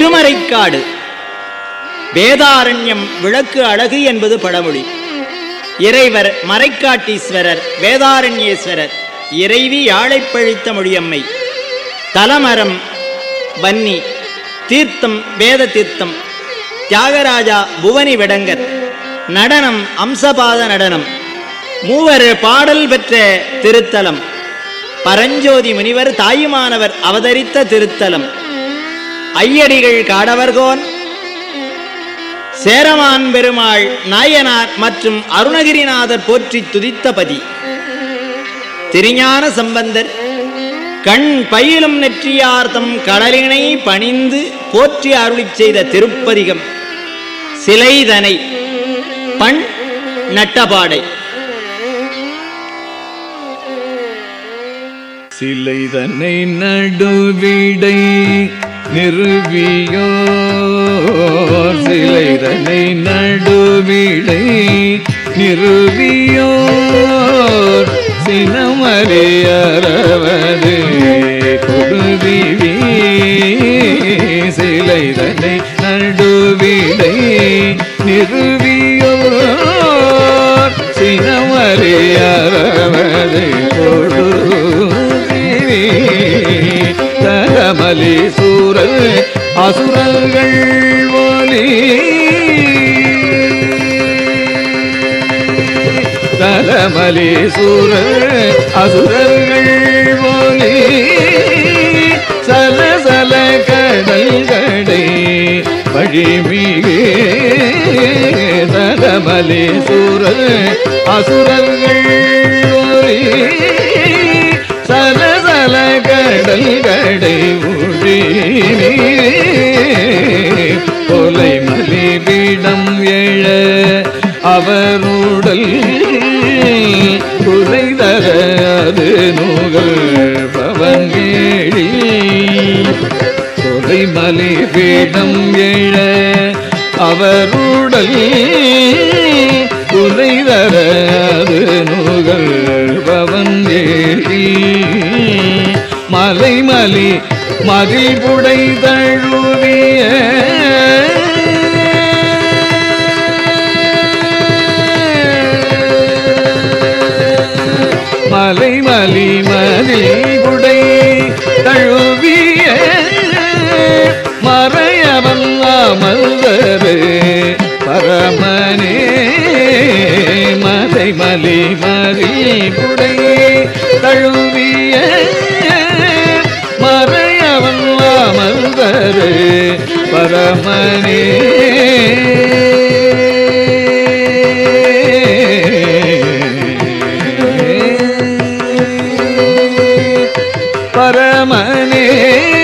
திருமறைக்காடு வேதாரண்யம் விளக்கு அழகு என்பது பழமொழி இறைவர் மறைக்காட்டீஸ்வரர் வேதாரண்யேஸ்வரர் இறைவி யாழைப்பழித்த மொழியம்மை தலமரம் வன்னி தீர்த்தம் வேத தீர்த்தம் தியாகராஜா புவனி விடங்கர் நடனம் அம்சபாத நடனம் மூவர் பாடல் பெற்ற திருத்தலம் பரஞ்சோதி முனிவர் தாயுமானவர் அவதரித்த திருத்தலம் ஐயடிகள் காடவர்கோன் சேரமான் பெருமாள் நாயனார் மற்றும் அருணகிரிநாதர் போற்றி துதித்த பதி திருஞான சம்பந்தர் கண் பயிலும் நெற்றியார்த்தம் கடலினை பணிந்து போற்றி அருளிச் செய்த திருப்பதிகம் சிலைதனை பண் நட்டபாடை சிலை தன்னை நடுவிடை நிறுவியோ சிலை தன்னை நடுவிடை நிறுவியோ சினமறியறவது கொடுவிவி சிலை தன்னை நடுவிடை நிறுவியோ சினமறியறவது கொடுவிவி தகமலி சூரல் அசுரர்கள் ஒலி தலமலி சூரல் அசுரர்கள் ஒலி சல சல கடல் கடை வழிமிகு தலமலி சூரல் அசுரர்கள் ஒலி சல சல கடல் கடை ஊழி கொலை மலி பீடம் எழ அவருடல் குலை தர அது நூகல் பவங்கேழி கொலை மலி பீடம் எழ அவருடல் குலை தர அது நூகல் பவங்கேழி மலை மலி மதில் புடை தழுவிய மலை மலி மதில் புடை தழுவிய மறையவன் அமர்ந்தரு பரமனே மலை மலி மதில் புடை தழுவிய மறையவன் அமர்ந்தரு பரமனே பரமனே